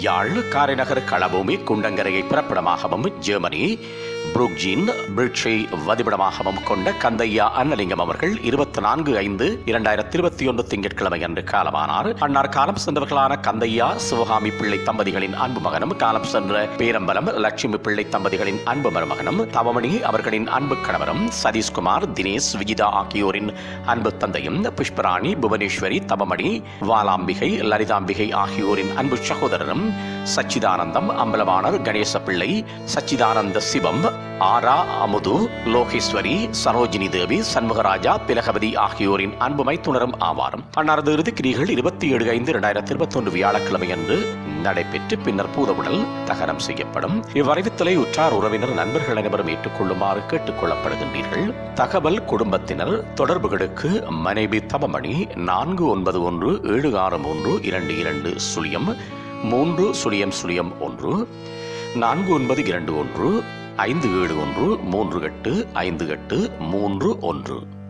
யாழ் Karainagar களபூமி குண்டங்கரையை பிறப்பிடமாகவும் Germany புரூக்ஜின் பிரிட்ஜை வதிவிடமாகவும் கொண்ட கந்தையா அன்னலிங்கம் அவர்கள் இருபத்தி நான்கு ஐந்து இரண்டாயிரத்தி இருபத்தி ஒன்று திங்கட்கிழமை அன்று காலமானார் அன்னார் காலம் சென்றவர்களான கந்தையா சிவகாமி பிள்ளை தம்பதிகளின் அன்பு மகனும் காலம் சென்ற பேரம்பலம் லட்சுமி பிள்ளை தம்பதிகளின் அன்பு மருமகனும் தவமணி அவர்களின் அன்பு கணவரும் சதீஷ்குமார் தினேஷ் விஜிதா ஆகியோரின் அன்பு தந்தையும் புஷ்பராணி புவனேஸ்வரி தவமணி வாலாம்பிகை லலிதாம்பிகை ஆகியோரின் அன்பு சகோதரரும் சச்சிதானந்தம் அம்பலவாணர் கணேச பிள்ளை சச்சிதானந்த சிவம் ஆரா அமுது லோகேஸ்வரி சரோஜினி தேவி சண்முகராஜா பிலகவதி ஆகியோரின் அன்பு மைத்துணரும் ஆவாரும் அன்னாரது இறுதிக்கிரிகள் இருபத்தி ஏழு ஐந்து இரண்டாயிரத்தி இருபத்தி ஒன்று வியாழக்கிழமை அன்று நடைபெற்று பின்னர் பூதவுடல் தகனம் செய்யப்படும் இவ்வறிவித்தலை உற்றார் உறவினர் நண்பர்கள் அனைவரும் ஏற்றுக்கொள்ளுமாறு கேட்டுக் கொள்ளப்படுகின்றீர்கள் தகவல் குடும்பத்தினர் தொடர்புகளுக்கு மனைவி தவமணி நான்கு ஒன்பது ஒன்று ஏழு ஆறு மூன்று இரண்டு இரண்டு சுழியம் மூன்று சுழியம் சுழியம் ஒன்று நான்கு ஒன்பது இரண்டு ஒன்று ஐந்து ஏழு ஒன்று மூன்று எட்டு ஐந்து எட்டு மூன்று ஒன்று